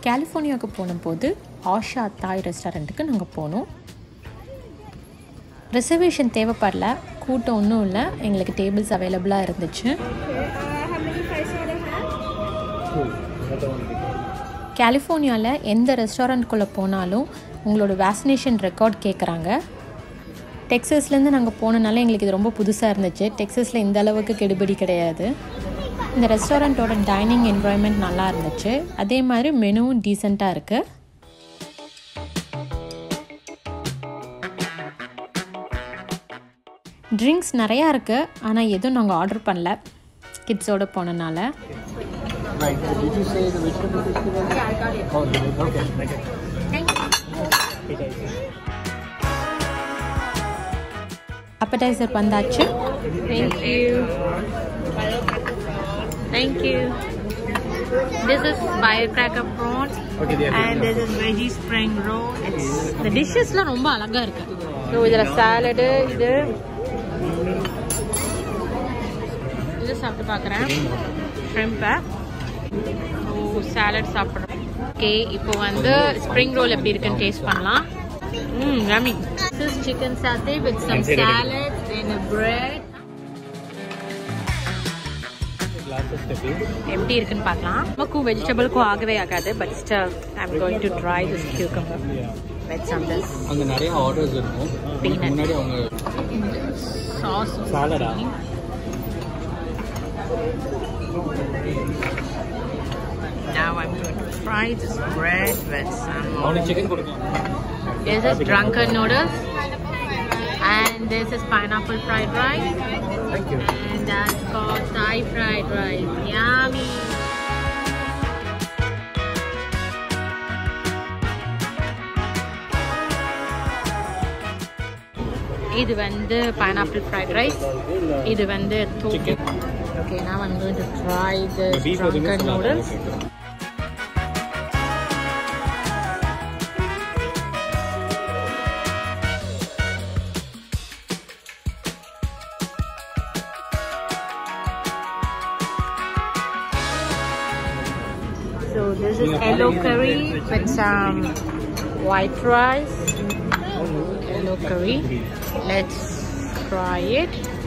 கலிஃபோர்னியாவுக்கு போனபோது ஆஷா தாய் ரெஸ்டாரண்ட்டுக்கு நாங்கள் போனோம் ரிசர்வேஷன் தேவைப்படல கூட்டம் ஒன்றும் இல்லை எங்களுக்கு டேபிள்ஸ் அவைலபிளாக இருந்துச்சு கலிஃபோர்னியாவில் எந்த ரெஸ்டாரண்ட்குள்ளே போனாலும் உங்களோட வேக்சினேஷன் ரெக்கார்ட் கேட்குறாங்க டெக்ஸஸ்லேருந்து நாங்கள் போனனால எங்களுக்கு இது ரொம்ப புதுசாக இருந்துச்சு டெக்ஸஸில் இந்த அளவுக்கு கெடுபிடி கிடையாது இந்த ரெஸ்டாரண்ட்டோட டைனிங் என்வாயன்மெண்ட் நல்லா இருந்துச்சு அதே மாதிரி மெனுவும் டீசெண்டாக இருக்குது ட்ரிங்க்ஸ் நிறையா இருக்குது ஆனால் எதுவும் நாங்கள் ஆர்டர் பண்ணல கிட்ஸோடு போனனால Right. So did you say the vegetable crispy one? Yeah, I got it. Oh, you did? Okay. Thank you. அப்படைசர் வந்தாச்சு Thank you. Thank you. This is firecracker prawn Okay, they are and this is veggie spring roll. It's இந்த டிஷ்ஷஸ்லாம் ரொம்ப அழகாக இருக்குது so இதில் salad இது இது சாப்பிட்டு பார்க்குறேன் ஷ்ரிம்பை ஓ சாலட் சாப்பிட்றோம் ஓகே இப்போ வந்து ஸ்ப்ரிங் ரோல் எப்படி இருக்குன்னு டேஸ்ட் பண்ணலாம் ம் ரமி this is chicken satay with some salad and bread எப்படி இருக்குன்னு பார்க்கலாம் நமக்கும் வெஜிடபிளுக்கும் ஆகவே ஆகாது but still I am going to try this cucumber with some this அங்க நிறைய ஆர்டர்ஸ் இருக்கும் Peanut. முன்னாடி அவங்க சாஸ் சாலடா Now I'm going to fry this bread with some அவனுக்கு சிக்கன் கொடுக்கலாம் This is drunken noodles. And this is pineapple fried rice. Thank you. And that's called Thai fried rice. Yummy. இது வந்து pineapple fried rice. இது வந்து tofu. Chicken. Okay, now I'm going to try this beef was in drunken this noodles. So this is yellow curry with some white rice. Yellow curry. Let's try it.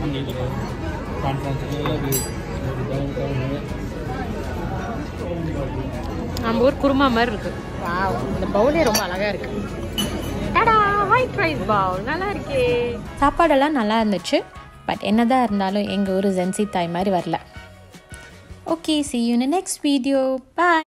நம்ம ஊர் குருமா மாதிரி இருக்கு wow இந்த பவுலே ரொம்ப அழகா இருக்கு டடா ஒயிட் ரைஸ் பவுல் நல்லா இருக்கே சாப்பாடெல்லாம் நல்லா இருந்துச்சு பட் என்னதான் இருந்தாலும் எங்கள் ஊர் ஜென்சி தாய் மாதிரி வரல okay see you next video bye